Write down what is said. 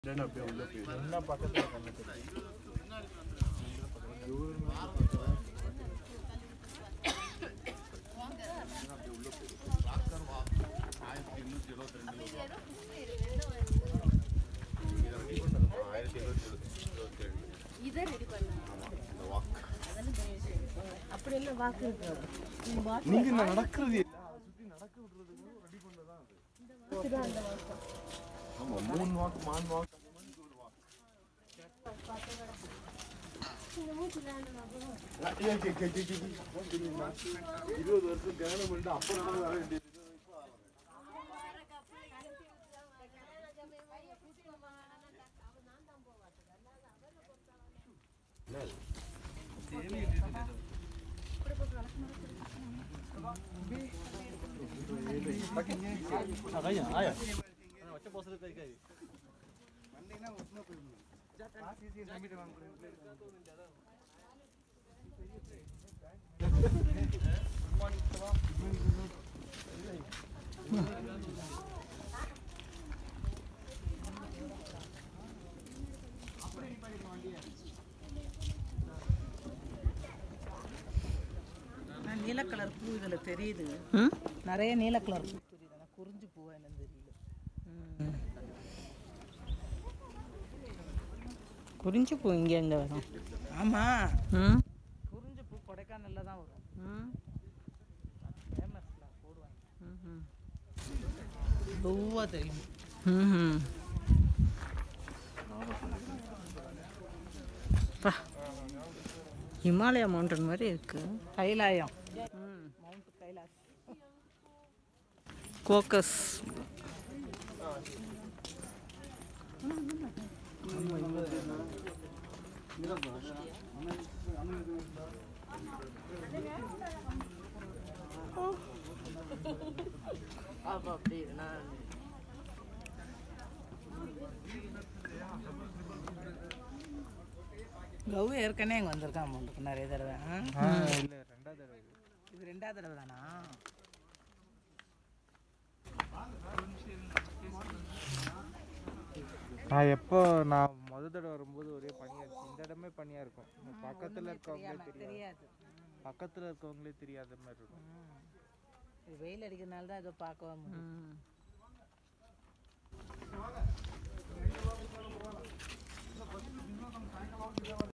அப்படியே உள்ள போயிடும் என்ன பக்கத்துல கண்ணு தெரியும் ஆயிரத்தி இருபத்தி இருபத்தி ரெண்டு இதை ரெடி பண்ணலாம் ஆமாம் இந்த வாக் அதெல்லாம் பெரிய விஷயம் அப்படி எல்லாம் வாக்கு இருக்காது நீங்க இந்த நடக்கிறது இல்ல அதை சுத்தி நடக்க விடுறதுக்கு ரெடி பண்ணதான் அது இதுதான் அந்த வாக்கம் ஆமா மூணு வாக்கு மான் வாக்கு அந்த மாதிரி ஒரு வாக்கு இந்த மூச்சு வேண்டாம் அப்புறம் ஐயா, கே- கே- கே- கே- கே. அதான் தெரியுமா? இருபது வருஷம் தியானம் பண்ணிட்டு அப்ப நடந்து வர வேண்டியது நீல கலர் பூ இதுல தெரியுது நிறைய நீல கலர் பூ தெரியுது ஆனா குறிஞ்சி பூவா என்னன்னு தெரியல குறிஞ்சி பூ இங்கேருந்து வரும் ஆமா ம் குறிஞ்சி பூ கொடைக்கானல்ல தான் வரும் ம் ஃபேமஸ்ல போடுவாங்க ம்ஹும். பூவா தெரியும் ம்ஹும். பா ஹிமாலயா மவுண்டன் மாதிரி இருக்கு கைலாயம் ம் மவுண்ட் கைலாஸ் கோக்கஸ் கவு ஏற்கனவே இங்கே வந்திருக்கான் அமௌண்ட்டுக்கு நிறைய தடவை ஆ? இல்ல ரெண்டாவது தடவை இது. இது ரெண்டாவது தடவை தானா நான் எப்போ நான் முத தடவை வரும்போது ஒரே பனியா இருந்துச்சு இந்த இடமே பனியா இருக்கும் இந்த பக்கத்துல இருக்கவங்களே தெரியாது தெரியாது பக்கத்துல இருக்கவங்களே தெரியாத மாதிரி இருக்கும் ம். இது வெயில் அடிக்கிறதுனால தான் இதை பார்க்கவே முடியும் ம்